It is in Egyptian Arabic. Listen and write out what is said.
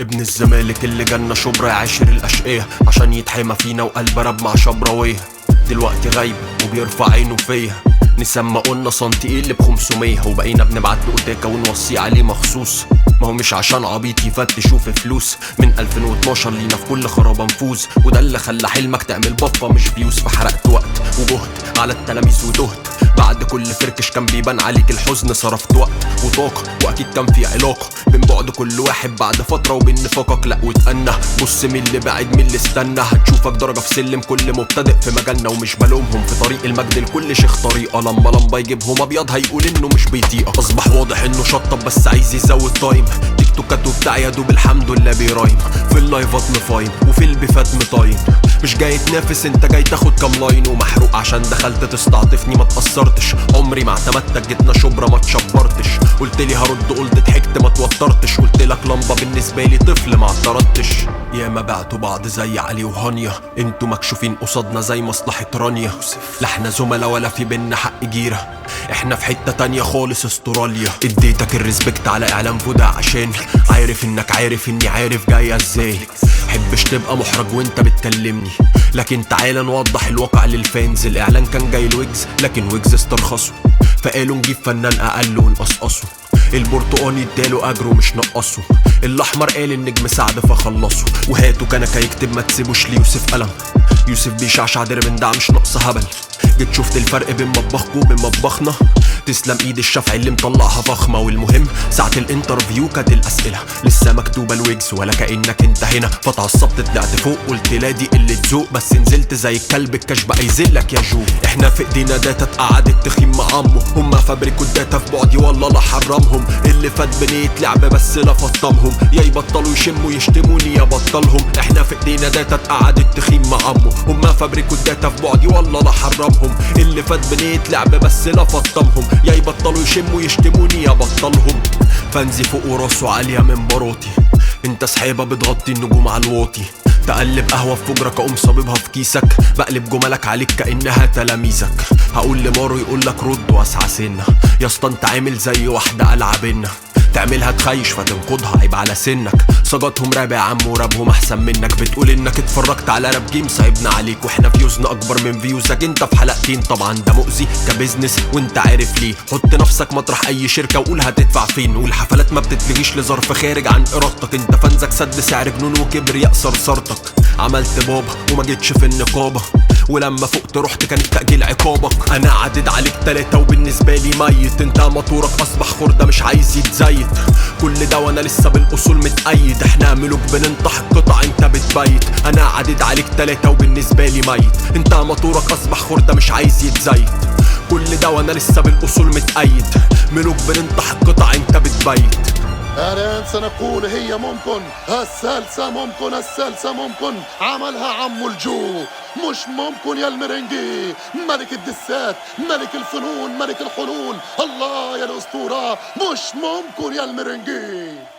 ابن الزمالك اللي جالنا شبرا يعاشر الاشقية عشان يتحمى فينا وقلب راب مع شبراوية دلوقتي غايب وبيرفع عينه فيا نسمى قلنا سنتيقل ب 500 وبقينا بنبعت له اوتاكا ونوصيه عليه مخصوص ما هو مش عشان عبيط يفتشوا في فلوس من 2012 لينا في كل خرابه نفوز وده اللي خلى حلمك تعمل بفه مش فيوز فحرقت وقت وجهد على التلاميذ وتهت بعد كل فركش كان بيبان عليك الحزن صرفت وقت وطاقة وأكيد كان في علاقة بين بعد كل واحد بعد فترة وبين نفاقك لأ واتأنى بص مين اللي بعد مين اللي استنى هتشوفك درجة في سلم كل مبتدئ في مجالنا ومش بلومهم في طريق المجد لكل شيخ طريقة لما لمبة يجيبهم أبيض هيقول إنه مش بيطيقك أصبح واضح إنه شطب بس عايز يزود تايم تيك توكات وبتاع يا دوب الحمد لله بيرايم في اللايفات مفايم وفي البيفات مطاين مش جاي تنافس انت جاي تاخد كام لاين ومحروق عشان دخلت تستعطفني ما تأثرتش عمري ما اعتمدتك جيتنا شبرا ما تشبرتش قلت لي هرد قلت ضحكت ما توترتش قلت لك لمبه بالنسبه لي طفل ما اعترضتش يا ما بعتوا بعض زي علي وهانيا انتوا مكشوفين قصادنا زي مصلحه رانيا لا احنا زملاء ولا في بينا حق جيره احنا في حته تانية خالص استراليا اديتك الريسبكت على اعلام فودا عشان عارف انك عارف اني عارف جايه ازاي حبش تبقى محرج وانت بتكلمني لكن تعالى نوضح الواقع للفانز الاعلان كان جاي لويجز لكن ويجز استرخصه فقالوا نجيب فنان اقل ونقصقصه البرتقاني اداله اجره مش نقصه الاحمر قال النجم سعد فخلصه وهاتوا كنكه يكتب ما تسيبوش ليوسف قلم يوسف بيشعشع درب ده مش ناقصه هبل جيت شفت الفرق بين مطبخكوا وبين مطبخنا تسلم ايد الشافعي اللي مطلعها فخمة والمهم ساعة الانترفيو كانت الأسئلة لسه مكتوبة الويجز ولا كأنك انت هنا فتعصبت طلعت فوق قلت لا دي قلة ذوق بس نزلت زي الكلب الكاش بقى يذلك يا جو احنا في ايدينا داتا اتقعدت تخيم مع عمه هما فابريكوا الداتا في بعدي والله لا حرمهم اللي فات بنية لعب بس لا فطمهم يا يبطلوا يشموا يشتموني يا بطلهم احنا في ايدينا داتا اتقعدت تخيم مع عمه هما فابريكوا الداتا في بعدي والله لا حرمهم اللي فات بنية لعب بس لا فطمهم يا يبطلوا يشموا يشتموني يا بطلهم فانزي فوق وراسه عالية من باروتي انت سحابة بتغطي النجوم على الواطي تقلب قهوة في فجرك اقوم صاببها في كيسك بقلب جملك عليك كأنها تلاميذك هقول لمارو يقولك رد واسعى سنة يا اسطى انت عامل زي واحدة قلعة بينا تعملها تخيش فتنقضها عيب على سنك صجاتهم راب يا عم ورابهم احسن منك بتقول انك اتفرجت على راب جيم صعبنا عليك واحنا فيوزنا اكبر من فيوزك انت في حلقتين طبعا ده مؤذي كبزنس وانت عارف ليه حط نفسك مطرح اي شركه وقول هتدفع فين والحفلات ما بتتلغيش لظرف خارج عن ارادتك انت فانزك سد سعر جنون وكبر يأسر صرتك عملت بابا وما جيتش في النقابه ولما فقت رحت كان التأجيل عقابك انا عدد عليك تلاتة وبالنسبة لي ميت انت موتورك اصبح خردة مش عايز يتزيت كل ده وانا لسه بالاصول متأيد احنا ملوك بننطح القطع انت بتبيت انا عدد عليك تلاتة وبالنسبة لي ميت انت موتورك اصبح خردة مش عايز يتزيت كل ده وانا لسه بالاصول متأيد ملوك بننطح القطع انت بتبيت الآن سنقول هي ممكن السلسة ممكن السلسة ممكن عملها عمو الجو مش ممكن يا المرنجي ملك الدسات ملك الفنون ملك الحلول الله يا الأسطورة مش ممكن يا المرنجي